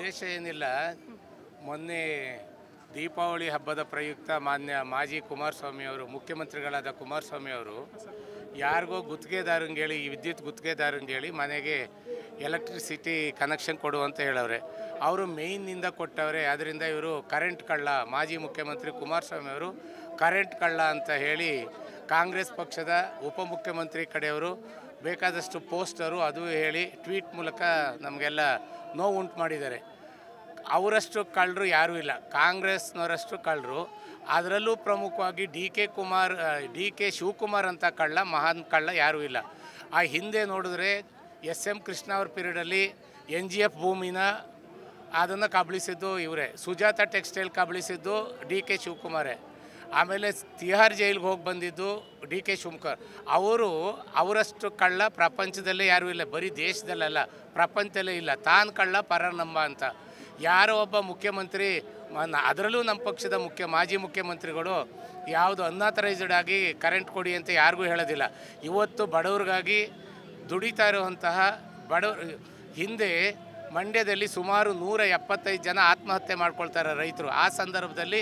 ವಿಶೇಷ ಏನಿಲ್ಲ ಮೊನ್ನೆ ದೀಪಾವಳಿ ಹಬ್ಬದ ಪ್ರಯುಕ್ತ ಮಾನ್ಯ ಮಾಜಿ ಕುಮಾರಸ್ವಾಮಿ ಅವರು ಮುಖ್ಯಮಂತ್ರಿಗಳಾದ ಕುಮಾರಸ್ವಾಮಿ ಅವರು ಯಾರಿಗೋ ಗುತ್ತಿಗೆದಾರಂಗೆ ಹೇಳಿ ಈ ವಿದ್ಯುತ್ ಗುತ್ತಿಗೆದಾರಂಗೆ ಹೇಳಿ ಮನೆಗೆ ಎಲೆಕ್ಟ್ರಿಸಿಟಿ ಕನೆಕ್ಷನ್ ಕೊಡು ಅಂತ ಹೇಳವ್ರೆ ಅವರು ಮೇಯ್ನಿಂದ ಕೊಟ್ಟವ್ರೆ ಅದರಿಂದ ಇವರು ಕರೆಂಟ್ ಕಳ್ಳ ಮಾಜಿ ಮುಖ್ಯಮಂತ್ರಿ ಕುಮಾರಸ್ವಾಮಿ ಅವರು ಕರೆಂಟ್ ಕಳ್ಳ ಅಂತ ಹೇಳಿ ಕಾಂಗ್ರೆಸ್ ಪಕ್ಷದ ಉಪಮುಖ್ಯಮಂತ್ರಿ ಕಡೆಯವರು ಬೇಕಾದಷ್ಟು ಪೋಸ್ಟರು ಅದು ಹೇಳಿ ಟ್ವೀಟ್ ಮೂಲಕ ನಮಗೆಲ್ಲ ನೋವು ಉಂಟು ಮಾಡಿದ್ದಾರೆ ಅವರಷ್ಟು ಕಳ್ಳರು ಯಾರೂ ಇಲ್ಲ ಕಾಂಗ್ರೆಸ್ನವರಷ್ಟು ಕಳ್ಳರು ಅದರಲ್ಲೂ ಪ್ರಮುಖವಾಗಿ D K Kumar D K Shivakumar ಅಂತ ಕಳ್ಳ ಮಹಾನ್ ಕಳ್ಳ ಯಾರೂ ಇಲ್ಲ ಆ ಹಿಂದೆ ನೋಡಿದ್ರೆ ಎಸ್ ಎಮ್ ಕೃಷ್ಣ ಅವ್ರ ಪೀರಿಯಡಲ್ಲಿ ಎನ್ ಜಿ ಎಫ್ ಭೂಮಿನ ಅದನ್ನು ಕಬಳಿಸಿದ್ದು ಇವರೇ ಸುಜಾತ ಟೆಕ್ಸ್ಟೈಲ್ ಕಬಳಿಸಿದ್ದು ಡಿ ಕೆ ಶಿವಕುಮಾರೇ ಆಮೇಲೆ ತಿಹಾರ್ ಜೈಲಿಗೆ ಹೋಗಿ ಬಂದಿದ್ದು ಡಿ ಕೆ ಶಿವಕುಮಾರ್ ಅವರು ಅವರಷ್ಟು ಕಳ್ಳ ಪ್ರಪಂಚದಲ್ಲೇ ಯಾರೂ ಇಲ್ಲ ಬರೀ ದೇಶದಲ್ಲಲ್ಲ ಪ್ರಪಂಚದಲ್ಲೇ ಇಲ್ಲ ತಾನು ಕಳ್ಳ ಪರ ನಂಬ ಅಂತ ಯಾರೋ ಒಬ್ಬ ಮುಖ್ಯಮಂತ್ರಿ ಮ- ಅದರಲ್ಲೂ ನಮ್ಮ ಪಕ್ಷದ ಮುಖ್ಯ ಮಾಜಿ ಮುಖ್ಯಮಂತ್ರಿಗಳು ಯಾವುದು ಅನ್ಆಥರೈಸ್ಡ್ ಆಗಿ ಕರೆಂಟ್ ಕೊಡಿ ಅಂತ ಯಾರಿಗೂ ಹೇಳೋದಿಲ್ಲ ಇವತ್ತು ಬಡವ್ರಿಗಾಗಿ ದುಡಿತಾ ಇರುವಂತಹ ಬಡವರು ಹಿಂದೆ ಮಂಡ್ಯದಲ್ಲಿ ಸುಮಾರು ನೂರ ಎಪ್ಪತ್ತೈದು ಜನ ಆತ್ಮಹತ್ಯೆ ಮಾಡ್ಕೊಳ್ತಾರೆ ರೈತರು ಆ ಸಂದರ್ಭದಲ್ಲಿ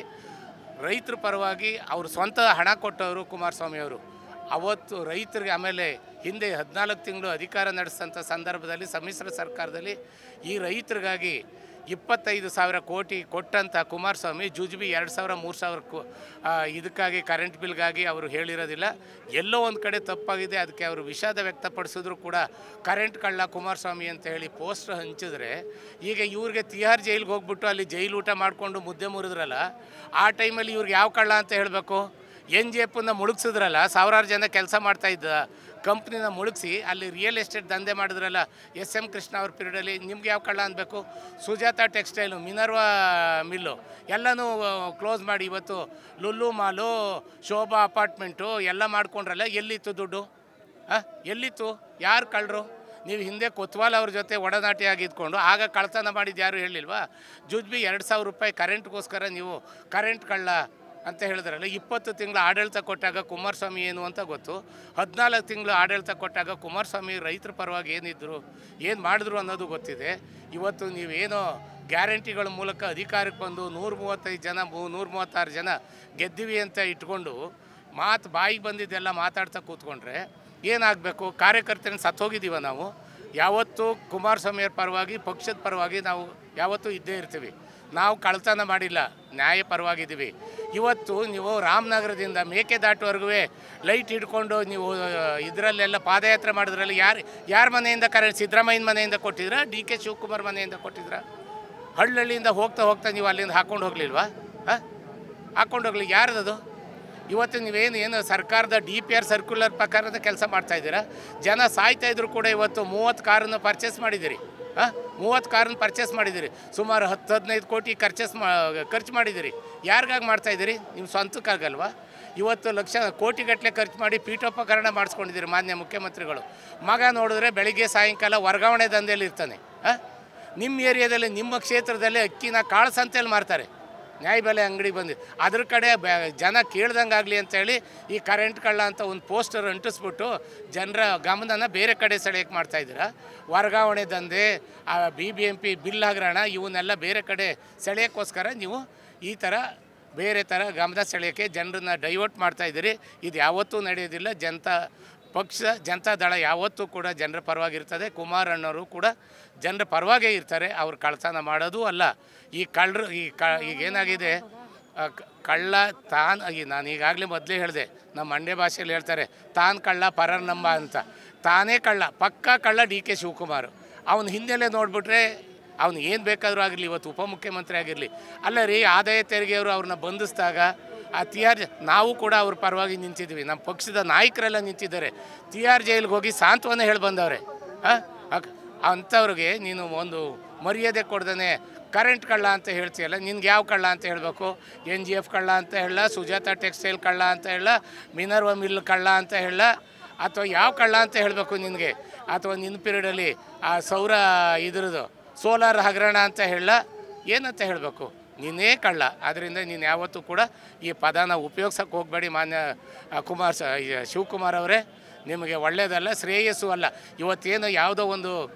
ರೈತರ ಪರವಾಗಿ ಅವರು ಸ್ವಂತ ಹಣ ಕೊಟ್ಟವರು ಕುಮಾರಸ್ವಾಮಿ ಅವರು ಅವತ್ತು ರೈತರಿಗೆ ಆಮೇಲೆ ಹಿಂದೆ ಹದಿನಾಲ್ಕು ತಿಂಗಳು ಅಧಿಕಾರ ನಡೆಸಿದಂಥ ಸಂದರ್ಭದಲ್ಲಿ ಸಮ್ಮಿಶ್ರ ಸರ್ಕಾರದಲ್ಲಿ ಈ ರೈತರಿಗಾಗಿ ಇಪ್ಪತ್ತೈದು ಸಾವಿರ ಕೋಟಿ ಕೊಟ್ಟಂಥ ಕುಮಾರಸ್ವಾಮಿ ಜುಜುಬಿ ಎರಡು ಸಾವಿರ ಮೂರು ಸಾವಿರ ಕೋ ಆ, ಇದಕ್ಕಾಗಿ ಕರೆಂಟ್ ಬಿಲ್ಗಾಗಿ ಅವರು ಹೇಳಿರೋದಿಲ್ಲ ಎಲ್ಲೋ ಒಂದು ಕಡೆ ತಪ್ಪಾಗಿದೆ ಅದಕ್ಕೆ ಅವರು ವಿಷಾದ ವ್ಯಕ್ತಪಡಿಸಿದ್ರು ಕೂಡ ಕರೆಂಟ್ ಕಳ್ಳ ಕುಮಾರಸ್ವಾಮಿ ಅಂತ ಹೇಳಿ ಪೋಸ್ಟರ್ ಹಂಚಿದ್ರೆ ಈಗ ಇವ್ರಿಗೆ ತಿಹಾರ್ ಜೈಲಿಗೆ ಹೋಗ್ಬಿಟ್ಟು ಅಲ್ಲಿ ಜೈಲು ಊಟ ಮಾಡಿಕೊಂಡು ಮುದ್ದೆ ಮುರಿದ್ರಲ್ಲ ಆ ಟೈಮಲ್ಲಿ ಇವ್ರಿಗೆ ಯಾವ ಕಳ್ಳ ಅಂತ ಹೇಳಬೇಕು ಎನ್ ಜಿ ಎಫನ್ನ ಮುಳುಗ್ಸಿದ್ರಲ್ಲ ಸಾವಿರಾರು ಜನ ಕೆಲಸ ಮಾಡ್ತಾ ಇದ್ದ ಕಂಪ್ನಿನ ಮುಳುಗಿಸಿ ಅಲ್ಲಿ ರಿಯಲ್ ಎಸ್ಟೇಟ್ ದಂಧೆ ಮಾಡಿದ್ರಲ್ಲ ಎಸ್ ಎಮ್ ಕೃಷ್ಣ ಅವ್ರ ಪೀರಿಯಡಲ್ಲಿ ನಿಮ್ಗೆ ಯಾವ ಕಳ್ಳ ಅನ್ಬೇಕು ಸುಜಾತ ಟೆಕ್ಸ್ಟೈಲು ಮಿನರ್ವಾ ಮಿಲ್ಲು ಎಲ್ಲನೂ ಕ್ಲೋಸ್ ಮಾಡಿ ಇವತ್ತು ಲುಲ್ಲು ಮಾಲು ಶೋಭಾ ಅಪಾರ್ಟ್ಮೆಂಟು ಎಲ್ಲ ಮಾಡ್ಕೊಂಡ್ರಲ್ಲ ಎಲ್ಲಿತ್ತು ದುಡ್ಡು ಆ? ಎಲ್ಲಿತ್ತು ಯಾರು ಕಳ್ಳರು ನೀವು ಹಿಂದೆ ಕೊತ್ವಾಲ್ ಅವ್ರ ಜೊತೆ ಒಡನಾಟಿಯಾಗಿ ಇದ್ಕೊಂಡು ಆಗ ಕಳ್ತನ ಮಾಡಿದ್ದು ಯಾರು ಹೇಳಿಲ್ವಾ ಜುಜ್ಬಿ ಎರಡು ಸಾವಿರ ರೂಪಾಯಿ ಕರೆಂಟ್ಗೋಸ್ಕರ ನೀವು ಕರೆಂಟ್ ಕಳ್ಳ ಅಂತ ಹೇಳಿದ್ರಲ್ಲ ಇಪ್ಪತ್ತು ತಿಂಗಳು ಆಡಳಿತ ಕೊಟ್ಟಾಗ ಕುಮಾರಸ್ವಾಮಿ ಏನು ಅಂತ ಗೊತ್ತು ಹದಿನಾಲ್ಕು ತಿಂಗಳು ಆಡಳಿತ ಕೊಟ್ಟಾಗ ಕುಮಾರಸ್ವಾಮಿ ರೈತರ ಪರವಾಗಿ ಏನಿದ್ರು ಏನು ಮಾಡಿದ್ರು ಅನ್ನೋದು ಗೊತ್ತಿದೆ ಇವತ್ತು ನೀವೇನೋ ಗ್ಯಾರಂಟಿಗಳ ಮೂಲಕ ಅಧಿಕಾರಕ್ಕೆ ಬಂದು ನೂರ ಮೂವತ್ತೈದು ಜನ ಮೂ- ನೂರ ಮೂವತ್ತಾರು ಜನ ಗೆದ್ದಿವಿ ಅಂತ ಇಟ್ಕೊಂಡು ಮಾತು ಬಾಯಿಗೆ ಬಂದಿದ್ದೆಲ್ಲ ಮಾತಾಡ್ತಾ ಕೂತ್ಕೊಂಡ್ರೆ ಏನಾಗಬೇಕು ಕಾರ್ಯಕರ್ತರನ್ನ ಸತ್ತೋಗಿದ್ದೀವ ನಾವು ಯಾವತ್ತೂ ಕುಮಾರಸ್ವಾಮಿಯವ್ರ ಪರವಾಗಿ ಪಕ್ಷದ ಪರವಾಗಿ ನಾವು ಯಾವತ್ತೂ ಇದ್ದೇ ಇರ್ತೀವಿ ನಾವು ಕಳ್ತನ ಮಾಡಿಲ್ಲ ನ್ಯಾಯ ಪರವಾಗಿದ್ದೀವಿ ಇವತ್ತು ನೀವು ರಾಮನಗರದಿಂದ ಮೇಕೆದಾಟುವರೆಗೂ ಲೈಟ್ ಹಿಡ್ಕೊಂಡು ನೀವು ಇದರಲ್ಲೆಲ್ಲ ಪಾದಯಾತ್ರೆ ಮಾಡಿದ್ರಲ್ಲ ಯಾರು ಯಾರ ಮನೆಯಿಂದ ಕರೆ ಸಿದ್ದರಾಮಯ್ಯನ ಮನೆಯಿಂದ ಕೊಟ್ಟಿದ್ರಾ ಡಿ ಕೆ ಶಿವಕುಮಾರ್ ಮನೆಯಿಂದ ಕೊಟ್ಟಿದ್ರಾ ಹಳ್ಳಹಳ್ಳಿಯಿಂದ ಹೋಗ್ತಾ ಹೋಗ್ತಾ ನೀವು ಅಲ್ಲಿಂದ ಹಾಕೊಂಡು ಹೋಗ್ಲಿಲ್ವಾ ಹಾಂ ಹಾಕೊಂಡು ಹೋಗ್ಲಿ ಯಾರ್ದದು ಇವತ್ತು ನೀವೇನು ಏನು ಸರ್ಕಾರದ ಡಿ ಪಿ ಆರ್ ಸರ್ಕ್ಯುಲರ್ ಪ್ರಕಾರದ ಕೆಲಸ ಮಾಡ್ತಾ ಇದ್ದೀರಾ ಜನ ಸಾಯ್ತಾ ಇದ್ರು ಕೂಡ ಇವತ್ತು ಮೂವತ್ತು ಕಾರನ್ನು ಪರ್ಚೇಸ್ ಮಾಡಿದ್ದೀರಿ ಹಾಂ ಮೂವತ್ತು ಕಾರನ್ನು ಪರ್ಚೇಸ್ ಮಾಡಿದ್ದೀರಿ ಸುಮಾರು ಹತ್ತು ಹದಿನೈದು ಕೋಟಿ ಖರ್ಚಸ್ ಮಾ ಖರ್ಚು ಮಾಡಿದ್ದೀರಿ ಯಾರಿಗಾಗಿ ಮಾಡ್ತಾ ಇದ್ದೀರಿ ನಿಮ್ಮ ಸ್ವಂತಕ್ಕಾಗಲ್ವಾ ಇವತ್ತು ಲಕ್ಷ ಕೋಟಿಗಟ್ಟಲೆ ಖರ್ಚು ಮಾಡಿ ಪೀಠೋಪಕರಣ ಮಾಡಿಸ್ಕೊಂಡಿದ್ದೀರಿ ಮಾನ್ಯ ಮುಖ್ಯಮಂತ್ರಿಗಳು ಮಗ ನೋಡಿದ್ರೆ ಬೆಳಿಗ್ಗೆ ಸಾಯಂಕಾಲ ವರ್ಗಾವಣೆ ದಂಧೆಯಲ್ಲಿ ಇರ್ತಾನೆ ಹಾಂ ನಿಮ್ಮ ಏರಿಯಾದಲ್ಲಿ ನಿಮ್ಮ ಕ್ಷೇತ್ರದಲ್ಲಿ ಅಕ್ಕಿನ ಕಾಳು ಸಂತೆಯಲ್ಲಿ ಮಾರ್ತಾರೆ ನ್ಯಾಯಬೆಲೆ ಅಂಗಡಿ ಬಂದು ಅದ್ರ ಕಡೆ ಬ- ಜನ ಕೇಳ್ದಂಗೆ ಆಗಲಿ ಅಂತೇಳಿ ಈ ಕರೆಂಟ್ ಕಳ್ಳ ಅಂತ ಒಂದು ಪೋಸ್ಟರ್ ಅಂಟಿಸ್ಬಿಟ್ಟು ಜನರ ಗಮನನ ಬೇರೆ ಕಡೆ ಸೆಳೆಯಕ್ಕೆ ಮಾಡ್ತಾ ಇದ್ದೀರಾ ವರ್ಗಾವಣೆ ದಂಧೆ B B M P bill ಹಗರಣ ಇವನ್ನೆಲ್ಲ ಬೇರೆ ಕಡೆ ಸೆಳೆಯೋಕ್ಕೋಸ್ಕರ ನೀವು ಈ ಥರ ಬೇರೆ ಥರ ಗಮನ ಸೆಳೆಯೋಕ್ಕೆ ಜನರನ್ನ ಡೈವರ್ಟ್ ಮಾಡ್ತಾ ಇದ್ದೀರಿ ಇದು ಯಾವತ್ತೂ ನಡೆಯೋದಿಲ್ಲ ಜನತಾ ಪಕ್ಷ ಜನತಾ ದಳ ಯಾವತ್ತೂ ಕೂಡ ಜನರ ಪರವಾಗಿರ್ತದೆ ಕುಮಾರ್ ಅಣ್ಣವರು ಕೂಡ ಜನರ ಪರವಾಗೇ ಇರ್ತಾರೆ ಅವ್ರು ಕಳ್ತನ ಮಾಡೋದು ಅಲ್ಲ ಈ ಕಳ್ಳರು ಈ ಕ ಈಗ ಏನಾಗಿದೆ ಆ ಕ- ಕಳ್ಳ ತಾನ್ ಈ ನಾನು ಈಗಾಗಲೇ ಮೊದಲೇ ಹೇಳಿದೆ ನಮ್ಮ ಮಂಡ್ಯ ಭಾಷೆಯಲ್ಲಿ ಹೇಳ್ತಾರೆ ತಾನ್ ಕಳ್ಳ ಪರರ್ ನಂಬ ಅಂತ ತಾನೇ ಕಳ್ಳ ಪಕ್ಕಾ ಕಳ್ಳ ಡಿ ಕೆ ಶಿವಕುಮಾರ್ ಅವನ ಹಿನ್ನೆಲೆ ನೋಡಿಬಿಟ್ರೆ ಅವ್ನು ಏನು ಬೇಕಾದರೂ ಆಗಿರಲಿ ಇವತ್ತು ಉಪಮುಖ್ಯಮಂತ್ರಿ ಆಗಿರಲಿ ಅಲ್ಲ ರೀ ಆದಾಯ ತೆರಿಗೆಯವರು ಅವ್ರನ್ನ ಬಂಧಿಸಿದಾಗ ಆ ತಿಹಾರ್ ಜ- ನಾವು ಕೂಡ ಅವ್ರ ಪರವಾಗಿ ನಿಂತಿದ್ವಿ ನಮ್ಮ ಪಕ್ಷದ ನಾಯಕರೆಲ್ಲ ನಿಂತಿದ್ದಾರೆ ತಿಹಾರ್ ಜೈಲಿಗೆ ಹೋಗಿ ಸಾಂತ್ವನ ಹೇಳಿ ಬಂದವ್ರೆ ಹಾಂ ಅಂಥವ್ರಿಗೆ ನೀನು ಒಂದು ಮರ್ಯಾದೆ ಕೊಡ್ದೇ ಕರೆಂಟ್ ಕಳ್ಳ ಅಂತ ಹೇಳ್ತೀಯಲ್ಲ ನಿನ್ಗೆ ಯಾವ ಕಳ್ಳ ಅಂತ ಹೇಳಬೇಕು ಎನ್ ಜಿ ಎಫ್ ಕಳ್ಳ ಅಂತ ಹೇಳ ಸುಜಾತ ಟೆಕ್ಸ್ಟೈಲ್ ಕಳ್ಳ ಅಂತ ಹೇಳ ಮಿನರ್ವ ಮಿಲ್ ಕಳ್ಳ ಅಂತ ಹೇಳ ಅಥವಾ ಯಾವ ಕಳ್ಳ ಅಂತ ಹೇಳಬೇಕು ನಿನಗೆ ಅಥವಾ ನಿನ್ನ ಪೀರಿಯಡಲ್ಲಿ ಆ ಸೌರ ಇದ್ರದ್ದು ಸೋಲಾರ್ ಹಗರಣ ಅಂತ ಹೇಳ ಏನಂತ ಹೇಳಬೇಕು ನೀನೇ ಕಳ್ಳ ಆದ್ದರಿಂದ ನೀನು ಯಾವತ್ತೂ ಕೂಡ ಈ ಪದನ ಉಪಯೋಗ್ಸಕ್ಕೆ ಹೋಗಬೇಡಿ ಮಾನ್ಯ ಆ, ಕುಮಾರ್ ಸ ಈ ಶಿವಕುಮಾರ್ ಅವರೇ ನಿಮಗೆ ಒಳ್ಳೆಯದಲ್ಲ ಶ್ರೇಯಸ್ಸು ಅಲ್ಲ ಇವತ್ತೇನು ಯಾವುದೋ ಒಂದು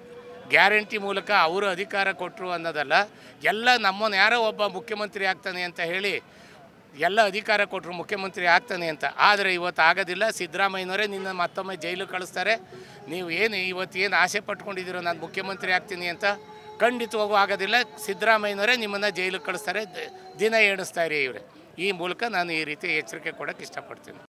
ಗ್ಯಾರಂಟಿ ಮೂಲಕ ಅವರು ಅಧಿಕಾರ ಕೊಟ್ಟರು ಅನ್ನೋದಲ್ಲ ಎಲ್ಲ ನಮ್ಮನ್ನು ಯಾರೋ ಒಬ್ಬ ಮುಖ್ಯಮಂತ್ರಿ ಆಗ್ತಾನೆ ಅಂತ ಹೇಳಿ ಎಲ್ಲ ಅಧಿಕಾರ ಕೊಟ್ಟರು ಮುಖ್ಯಮಂತ್ರಿ ಆಗ್ತಾನೆ ಅಂತ ಆದರೆ ಇವತ್ತು ಆಗೋದಿಲ್ಲ ಸಿದ್ದರಾಮಯ್ಯನವರೇ ನಿನ್ನ ಮತ್ತೊಮ್ಮೆ ಜೈಲಿಗೆ ಕಳಿಸ್ತಾರೆ ನೀವು ಏನು ಇವತ್ತು ಏನು ಆಸೆ ಪಟ್ಕೊಂಡಿದ್ದೀರೋ ನಾನು ಮುಖ್ಯಮಂತ್ರಿ ಆಗ್ತೀನಿ ಅಂತ ಖಂಡಿತವಾಗೂ ಆಗೋದಿಲ್ಲ ಸಿದ್ದರಾಮಯ್ಯನವರೇ ನಿಮ್ಮನ್ನು ಜೈಲಿಗೆ ಕಳಿಸ್ತಾರೆ ದ- ದಿನ ಎಣಿಸ್ತಾರೆ ಇವರೇ ಈ ಮೂಲಕ ನಾನು ಈ ರೀತಿ ಎಚ್ಚರಿಕೆ ಕೊಡೋಕ್ಕೆ ಇಷ್ಟಪಡ್ತೀನಿ